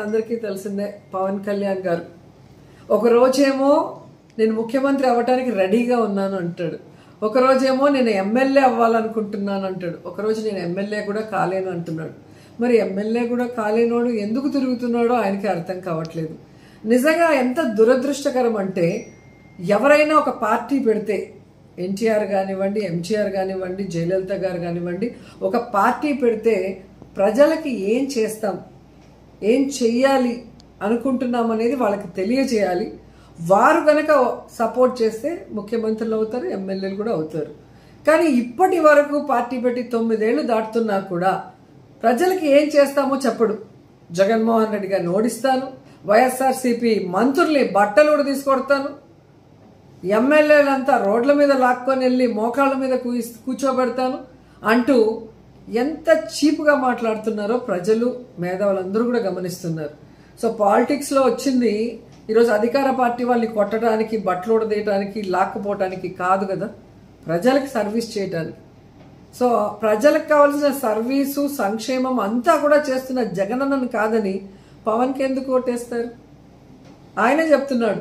మనందరికీ తెలిసిందే పవన్ కళ్యాణ్ గారు ఒక రోజేమో నేను ముఖ్యమంత్రి అవ్వటానికి రెడీగా ఉన్నాను అంటాడు ఒక రోజేమో నేను ఎమ్మెల్యే అవ్వాలనుకుంటున్నాను అంటాడు ఒక రోజు నేను ఎమ్మెల్యే కూడా కాలేను అంటున్నాడు మరి ఎమ్మెల్యే కూడా కాలేనోడు ఎందుకు తిరుగుతున్నాడో ఆయనకి అర్థం కావట్లేదు నిజంగా ఎంత దురదృష్టకరం అంటే ఎవరైనా ఒక పార్టీ పెడితే ఎన్టీఆర్ కానివ్వండి ఎంజీఆర్ కానివ్వండి జయలలిత గారు కానివ్వండి ఒక పార్టీ పెడితే ప్రజలకి ఏం చేస్తాం ఏం చెయ్యాలి అనుకుంటున్నాం అనేది వాళ్ళకి తెలియజేయాలి వారు కనుక సపోర్ట్ చేస్తే ముఖ్యమంత్రులు అవుతారు ఎమ్మెల్యేలు కూడా అవుతారు కానీ ఇప్పటి వరకు పార్టీ పెట్టి తొమ్మిదేళ్లు దాటుతున్నా కూడా ప్రజలకి ఏం చేస్తామో చెప్పడు జగన్మోహన్ రెడ్డి గారిని ఓడిస్తాను వైఎస్ఆర్సీపీ మంత్రుల్ని బట్టలు కూడా తీసుకొడతాను ఎమ్మెల్యేలంతా రోడ్ల మీద లాక్కొని వెళ్ళి మోకాళ్ళ మీద కూయి- కూర్చోబెడతాను అంటూ ఎంత చీప్గా మాట్లాడుతున్నారో ప్రజలు మేధావులందరూ కూడా గమనిస్తున్నారు సో పాలిటిక్స్లో వచ్చింది ఈరోజు అధికార పార్టీ వాళ్ళని కొట్టడానికి బట్టలు ఉడదీయడానికి లాక్కుపోవటానికి కాదు కదా ప్రజలకు సర్వీస్ చేయడానికి సో ప్రజలకు కావాల్సిన సర్వీసు సంక్షేమం అంతా కూడా చేస్తున్న జగనన్నను కాదని పవన్కి ఎందుకు ఓటేస్తారు ఆయనే చెప్తున్నాడు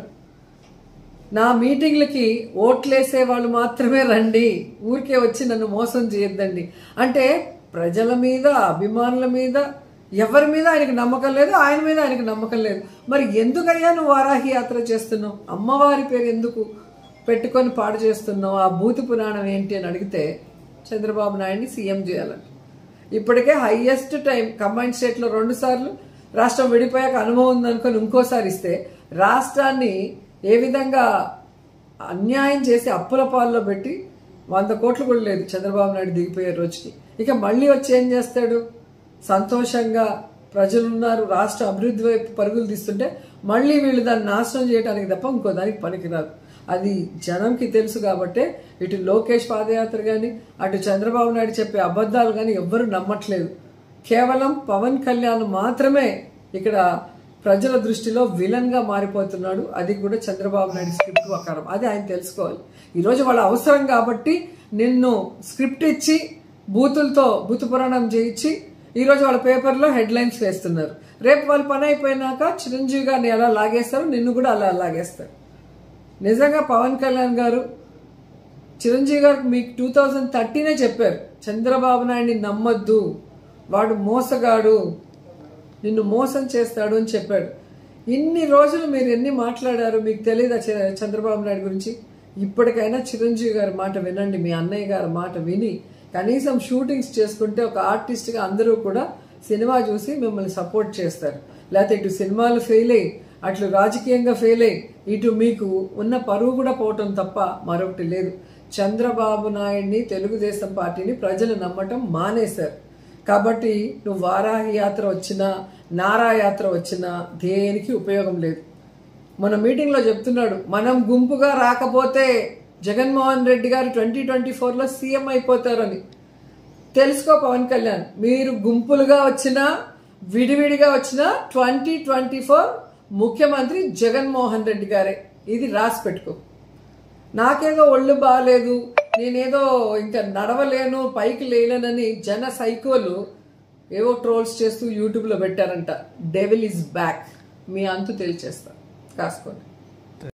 నా మీటింగ్లకి ఓట్లేసే వాళ్ళు మాత్రమే రండి ఊరికే వచ్చి నన్ను మోసం చేయొద్దండి అంటే ప్రజల మీద అభిమానుల మీద ఎవరి మీద ఆయనకు నమ్మకం లేదు ఆయన మీద ఆయనకు నమ్మకం లేదు మరి ఎందుకయ్యా నువ్వు వారాహి యాత్ర చేస్తున్నావు అమ్మవారి పేరు ఎందుకు పెట్టుకొని పాడు చేస్తున్నావు ఆ భూతి పురాణం ఏంటి అని అడిగితే చంద్రబాబు నాయుడిని సీఎం చేయాలని ఇప్పటికే హైయెస్ట్ టైం కంబైన్ స్టేట్లో రెండు సార్లు రాష్ట్రం విడిపోయాక అనుభవం ఉందనుకొని ఇంకోసారి ఇస్తే రాష్ట్రాన్ని ఏ విధంగా అన్యాయం చేసి అప్పుల పాల్లో పెట్టి వంద కోట్లు కూడా లేదు చంద్రబాబు నాయుడు దిగిపోయే రోజుకి ఇక మళ్ళీ వచ్చి ఏం చేస్తాడు సంతోషంగా ప్రజలున్నారు రాష్ట్ర అభివృద్ధి వైపు పరుగులు తీస్తుంటే మళ్ళీ వీళ్ళు దాన్ని నాశనం చేయడానికి తప్ప ఇంకో దానికి పనికిరాదు అది జనంకి తెలుసు కాబట్టే ఇటు లోకేష్ పాదయాత్ర కానీ అటు చంద్రబాబు నాయుడు చెప్పే అబద్ధాలు కానీ ఎవ్వరూ నమ్మట్లేదు కేవలం పవన్ కళ్యాణ్ మాత్రమే ఇక్కడ ప్రజల దృష్టిలో విలన్ గా మారిపోతున్నాడు అది కూడా చంద్రబాబు నాయుడు స్క్రిప్ట్ ప్రకారం అది ఆయన తెలుసుకోవాలి ఈరోజు వాళ్ళ అవసరం కాబట్టి నిన్ను స్క్రిప్ట్ ఇచ్చి బూతులతో బూతు పురాణం చేయించి ఈరోజు వాళ్ళ పేపర్లో హెడ్లైన్స్ వేస్తున్నారు రేపు వాళ్ళ పని అయిపోయినాక చిరంజీవి గారిని ఎలా లాగేస్తారు నిన్ను కూడా అలా లాగేస్తారు నిజంగా పవన్ కళ్యాణ్ గారు చిరంజీవి గారికి మీకు టూ థౌజండ్ థర్టీనే చెప్పారు చంద్రబాబు నాయుడిని నమ్మొద్దు వాడు మోసగాడు నిన్ను మోసం చేస్తాడు అని చెప్పాడు ఇన్ని రోజులు మీరు ఎన్ని మాట్లాడారు మీకు తెలియదా చ- చంద్రబాబు నాయుడు గురించి ఇప్పటికైనా చిరంజీవి గారి మాట వినండి మీ అన్నయ్య గారి మాట విని కనీసం షూటింగ్స్ చేసుకుంటే ఒక ఆర్టిస్ట్గా అందరూ కూడా సినిమా చూసి మిమ్మల్ని సపోర్ట్ చేస్తారు లేకపోతే ఇటు సినిమాలు ఫెయిల్ అయ్యి అట్లు రాజకీయంగా ఫెయిల్ అయ్యి ఇటు మీకు ఉన్న పరువు కూడా పోవటం తప్ప మరొకటి లేదు చంద్రబాబు నాయుడిని తెలుగుదేశం పార్టీని ప్రజలు నమ్మటం మానేశారు కాబట్టి నువ్వు వారాహి యాత్ర వచ్చినా నారా యాత్ర వచ్చినా దేనికి ఉపయోగం లేదు మన మీటింగ్లో చెప్తున్నాడు మనం గుంపుగా రాకపోతే జగన్మోహన్ రెడ్డి గారు ట్వంటీ ట్వంటీ ఫోర్లో సీఎం అయిపోతారని తెలుసుకో పవన్ కళ్యాణ్ మీరు గుంపులుగా వచ్చినా విడివిడిగా వచ్చినా ట్వంటీ ట్వంటీ ఫోర్ ముఖ్యమంత్రి జగన్మోహన్ రెడ్డి గారే ఇది రాసి పెట్టుకో నాకేదో ఒళ్ళు బాగాలేదు నేనేదో ఇంకా నడవలేను పైకి లేలేనని జన సైకోలు ఏవో ట్రోల్స్ చేస్తూ యూట్యూబ్లో పెట్టారంట డెవిల్ ఇస్ బ్యాక్ మీ అంతు తేల్చేస్తా కాసుకోండి